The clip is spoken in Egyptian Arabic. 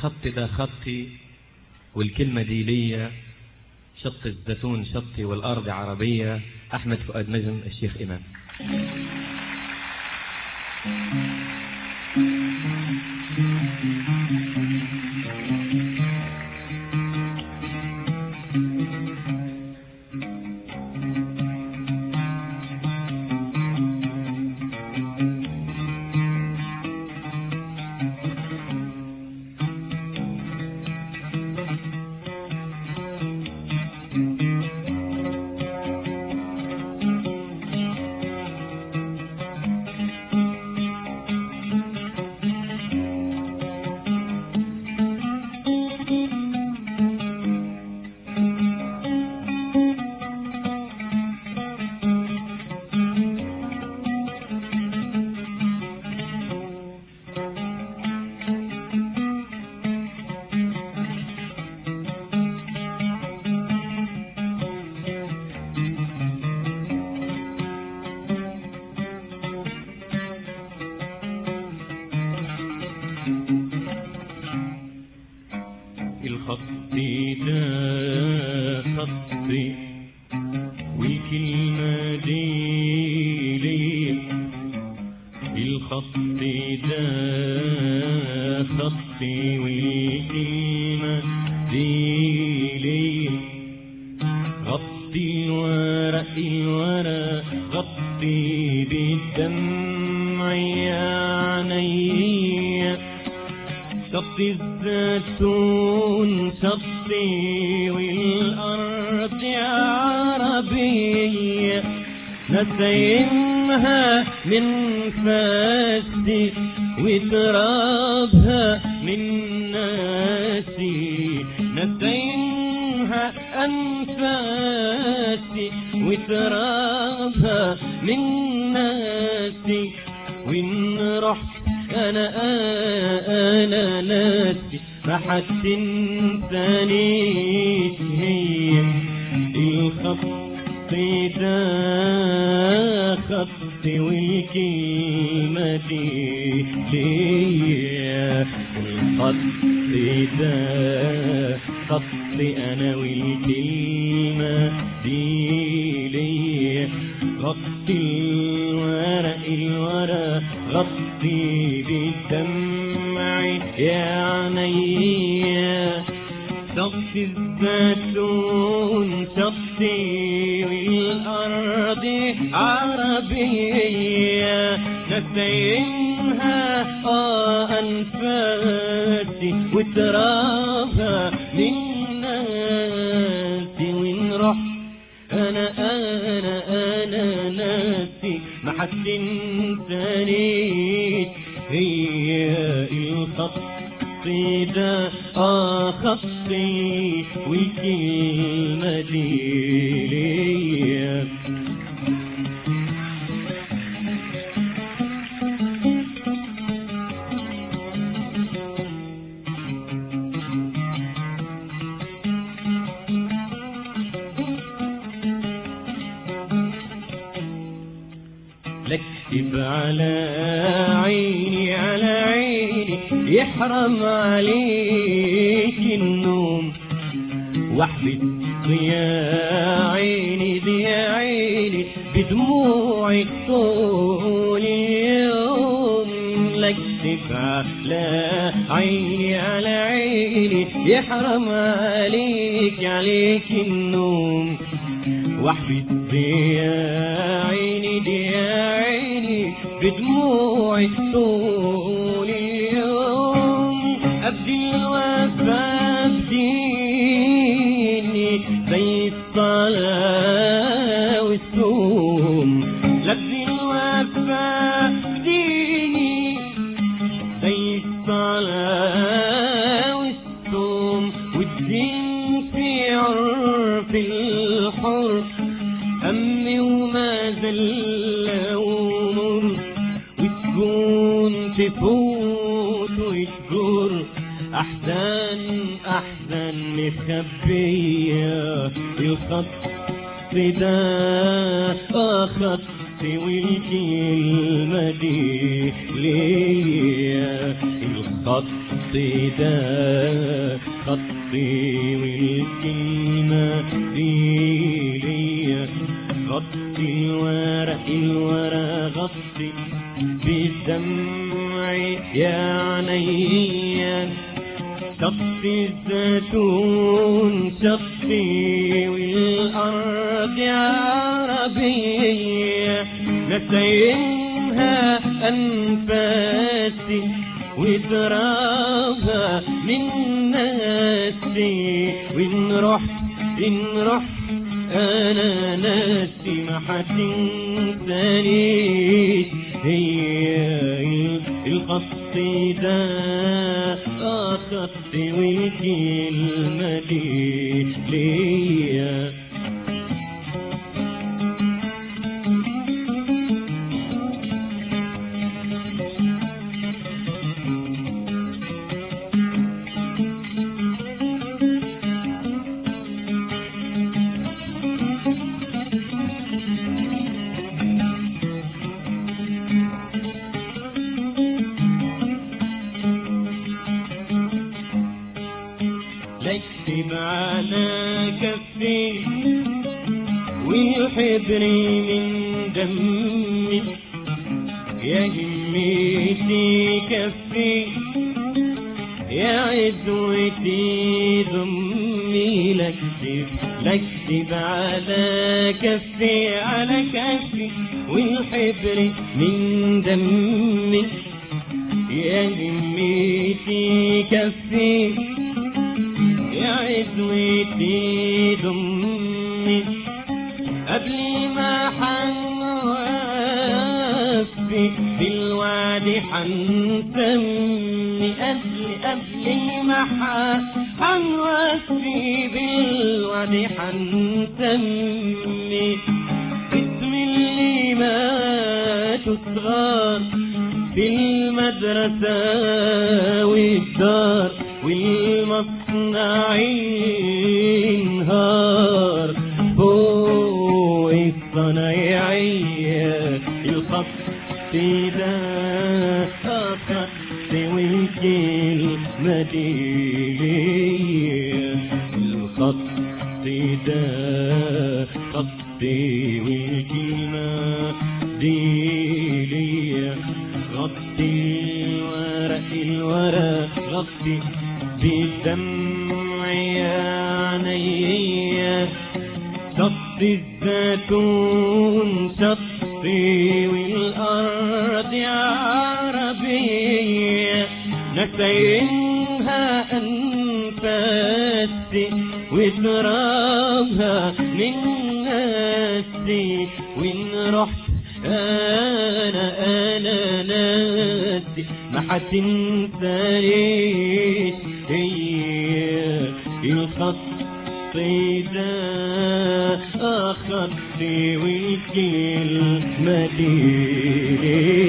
الخط ده خطي والكلمة دي ليا شط الزيتون شطي والأرض عربية أحمد فؤاد نجم الشيخ إمام الخط ده خطي والكلمة دي ليا الخط ده خطي والكلمة دي ليا غطي الورق الورق غطي بالدمع يا عينيا شطي الزيتون شطي والأرض عربية نسيمها من فاسي وترابها من ناسي نسيمها أنفاسي وترابها من ناسي وإن رحت أنا أنا ناسي ما حد تنسانيش هي الخط ده خط والكلمة دي ليا الخط ده خط أنا والكلمة دي ليا غط الورق الورق غطي بالدمع يا عينيا شط الزيتون شطي والأرض عربية نسيمها آه أنفاسي وترابها للناس وإن رحت أنا أنا أنا ناسي ما حد تنسانيش هي الخط ده آه خطي والكلمة دي ليا لكتب على عيني على عيني يحرم عليك النوم واحبس يا عيني دي يا عيني بدموعي طول اليوم لكتب على عيني على عيني يحرم عليك عليك النوم واحبس يا عيني دي يا عيني بدموعي طول اليوم أبدي الوفا بديني زي الصلاة والصوم لبدي الوفا بديني زي الصلاة والصوم والدين في عرف الحر همي وما زل ومر وتكون تفوت وتجر أحزان أحزان مخبية الخط ده آه خطي والكلمة دي ليا الخط ده خطي والكلمة دي ليا غطي الورق الورق غطي بدمعي يا عينيا شطي الزيتون شطي والأرض عربية نسيمها أنفاسي وترابها من ناسي وإن رحت إن رحت أنا ناسي ما حتنسانيش هي الخط ده آه خطي والكلمة دي ليا اكتب على كفي ويحبني من دمي يا همتي كفي يا عزوتي ضمي لكتب لكتب على كفي على كفي ويحبني من دمي يا همتي كفي يا عزوتي ضمي قبل ما حنوفي بالوعد حنسمي قبل قبل ما حنوفي بالوعد حنسمي اسم اللي ما تصغر في المدرسة والدار والمصنع ينهار فوق الصنايعية الخط ده خط والكلمة دي الخط ده خط والكلمة دي ليا غطي الورق الورق غطي بدمع عينيا شط الزيتون شطي والأرض عربية نسيمها أنفاسي وترابها من ناسي وإن رحت أنا أنا ناسي ما حتنسانيش هي الخط ده خطي والكلمة دي